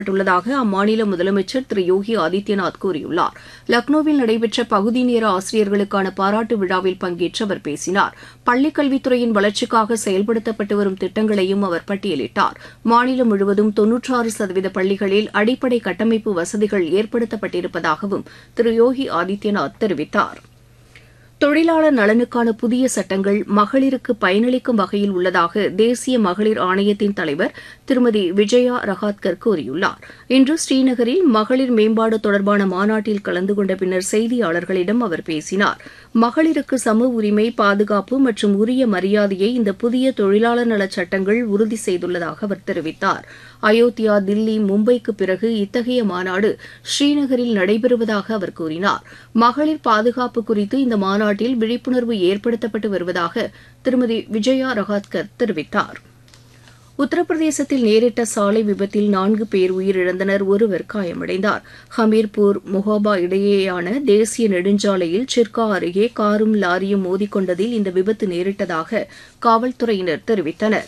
உள்ளதாக அம்மாநில முதலமைச்சர் திரு யோகி ஆதித்யநாத் கூறியுள்ளார் லக்னோவில் நடைபெற்ற பகுதி நேர ஆசிரியர்களுக்கான பாராட்டு விழாவில் பங்கேற்று அவர் பேசினார் பள்ளிக் கல்வித்துறையின் வளர்ச்சிக்காக செயல்படுத்தப்பட்டு வரும் திட்டங்களையும் அவர் பட்டியலிட்டார் மாநிலம் முழுவதும் தொன்னூற்றாறு சதவீத பள்ளிகளில் அடிப்படை கட்டமைப்பு வசதிகள் ஏற்படுத்தப்பட்டிருப்பதாகவும் திரு யோகி ஆதித்யநாத் தெரிவித்தார் தொழிலாளர் நலனுக்கான புதிய சட்டங்கள் மகளிருக்கு பயனளிக்கும் வகையில் உள்ளதாக தேசிய மகளிர் ஆணையத்தின் தலைவர் திருமதி விஜயா ரஹாத்கர் கூறியுள்ளார் இன்று ஸ்ரீநகரில் மகளிர் மேம்பாடு தொடர்பான மாநாட்டில் கலந்து கொண்ட பின்னர் செய்தியாளர்களிடம் அவர் பேசினார் மகளிருக்கு சம உரிமை பாதுகாப்பு மற்றும் உரிய மரியாதையை இந்த புதிய தொழிலாளர் நலச் சட்டங்கள் உறுதி செய்துள்ளதாக அவர் தெரிவித்தார் அயோத்தியா தில்லி மும்பைக்கு பிறகு இத்தகைய மாநாடு ஸ்ரீநகரில் நடைபெறுவதாக அவர் கூறினார் மகளிர் பாதுகாப்பு குறித்து இந்த மாநாட்டில் விழிப்புணர்வு ஏற்படுத்தப்பட்டு வருவதாக திருமதி விஜயா ரஹாத்கர் தெரிவித்தார் உத்தரப்பிரதேசத்தில் நேரிட்ட சாலை விபத்தில் நான்கு பேர் உயிரிழந்தனர் ஒருவர் காயமடைந்தார் ஹமீர்பூர் மொஹாபா இடையேயான தேசிய நெடுஞ்சாலையில் சிர்கா அருகே காரும் லாரியும் மோதிக்கொண்டதில் இந்த விபத்து நேரிட்டதாக காவல்துறையினர் தெரிவித்தனா்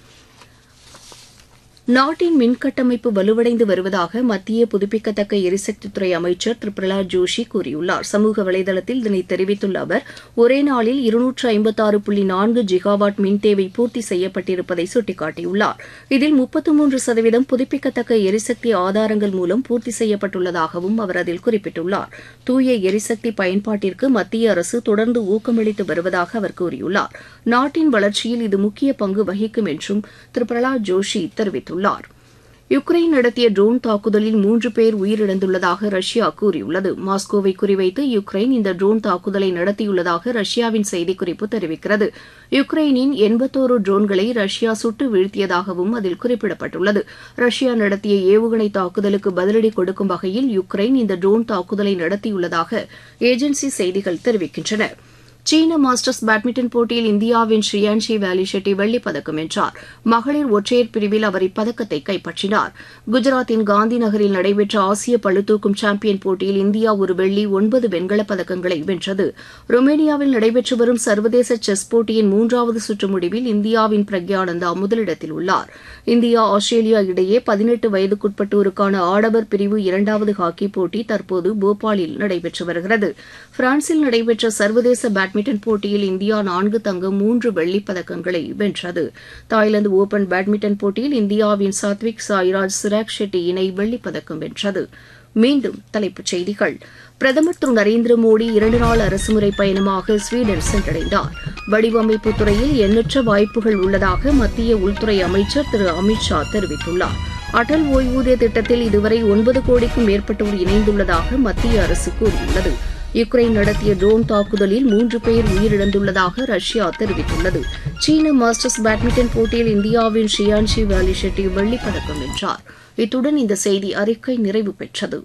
நாட்டின் மின்கட்டமைப்பு வலுவடைந்து வருவதாக மத்திய புதுப்பிக்கத்தக்க எரிசக்தித்துறை அமைச்சர் திரு பிரகலாத் ஜோஷி கூறியுள்ளார் சமூக வலைதளத்தில் இதனை தெரிவித்துள்ள அவர் ஒரே நாளில் இருநூற்று ஐம்பத்தாறு புள்ளி நான்கு ஜிகாவாட் மின் தேவை பூர்த்தி செய்யப்பட்டிருப்பதை சுட்டிக்காட்டியுள்ளார் இதில் முப்பத்து மூன்று சதவீதம் புதுப்பிக்கத்தக்க எரிசக்தி ஆதாரங்கள் மூலம் பூர்த்தி செய்யப்பட்டுள்ளதாகவும் அவர் அதில் குறிப்பிட்டுள்ளார் தூய எரிசக்தி பயன்பாட்டிற்கு மத்திய அரசு தொடர்ந்து ஊக்கமளித்து வருவதாக அவர் கூறியுள்ளார் நாட்டின் வளர்ச்சியில் இது முக்கிய பங்கு வகிக்கும் என்றும் திரு பிரகலாத் ஜோஷி தெரிவித்துள்ளார் தெரிவித்துள்ளார் யுக்ரைன் நடத்திய ட்ரோன் தாக்குதலில் மூன்று பேர் உயிரிழந்துள்ளதாக ரஷ்யா கூறியுள்ளது மாஸ்கோவை குறிவைத்து யுக்ரைன் இந்த ட்ரோன் தாக்குதலை நடத்தியுள்ளதாக ரஷ்யாவின் செய்திக்குறிப்பு தெரிவிக்கிறது யுக்ரைனின் எண்பத்தோரு ட்ரோன்களை ரஷ்யா சுட்டு வீழ்த்தியதாகவும் அதில் குறிப்பிடப்பட்டுள்ளது ரஷ்யா நடத்திய ஏவுகணை தாக்குதலுக்கு பதிலடி கொடுக்கும் வகையில் யுக்ரைன் இந்த ட்ரோன் தாக்குதலை நடத்தியுள்ளதாக ஏஜென்சி செய்திகள் தெரிவிக்கின்றன சீன மாஸ்டர்ஸ் பேட்மிண்டன் போட்டியில் இந்தியாவின் ஸ்ரீயான்ஷி வேலி ஷெட்டி வெள்ளிப் பதக்கம் வென்றார் மகளிர் ஒற்றையர் பிரிவில் அவர் இப்பதக்கத்தை கைப்பற்றினார் குஜராத்தின் காந்தி நகரில் நடைபெற்ற ஆசிய பளுதூக்கும் சாம்பியன் போட்டியில் இந்தியா ஒரு வெள்ளி ஒன்பது வெண்கலப் பதக்கங்களை வென்றது ருமேனியாவில் நடைபெற்று வரும் சர்வதேச செஸ் போட்டியின் மூன்றாவது சுற்று முடிவில் இந்தியாவின் பிரக்யானந்தா முதலிடத்தில் உள்ளார் இந்தியா ஆஸ்திரேலியா இடையே பதினெட்டு வயதுக்குட்பட்டோருக்கான ஆடவர் பிரிவு இரண்டாவது ஹாக்கி போட்டி தற்போது போபாலில் நடைபெற்று வருகிறது பிரான்சில் நடைபெற்ற சர்வதேச பேட்மிண்டன் போட்டியில் இந்தியா நான்கு தங்கம் மூன்று வெள்ளிப் பதக்கங்களை வென்றது தாய்லாந்து ஓபன் பேட்மிண்டன் போட்டியில் இந்தியாவின் சாத்விக் சாய்ராஜ் சிராக் ஷெட்டி இணை வெள்ளிப் பதக்கம் வென்றது மீண்டும் தலைப்புச் செய்திகள் பிரதமர் திரு நரேந்திர மோடி இரண்டு நாள் அரசுமுறை பயணமாக ஸ்வீடன் சென்றடைந்தார் வடிவமைப்பு துறையில் எண்ணற்ற வாய்ப்புகள் உள்ளதாக மத்திய உள்துறை அமைச்சர் திரு அமித் ஷா தெரிவித்துள்ளார் அடல் ஓய்வூதிய திட்டத்தில் இதுவரை ஒன்பது கோடிக்கும் மேற்பட்டோர் இணைந்துள்ளதாக மத்திய அரசு கூறியுள்ளது யுக்ரைன் நடத்திய ட்ரோன் தாக்குதலில் மூன்று பேர் உயிரிழந்துள்ளதாக ரஷ்யா தெரிவித்துள்ளது சீன மாஸ்டர்ஸ் பேட்மிண்டன் போட்டியில் இந்தியாவின் ஷியான்ஷி வேலி ஷெட்டி வெள்ளிப் பதக்கம் வென்றார் இத்துடன் இந்த செய்தி அறிக்கை நிறைவு பெற்றது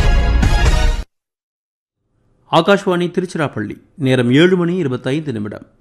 ஆகாஷ்வாணி திருச்சிராப்பள்ளி நேரம் ஏழு மணி இருபத்தைந்து நிமிடம்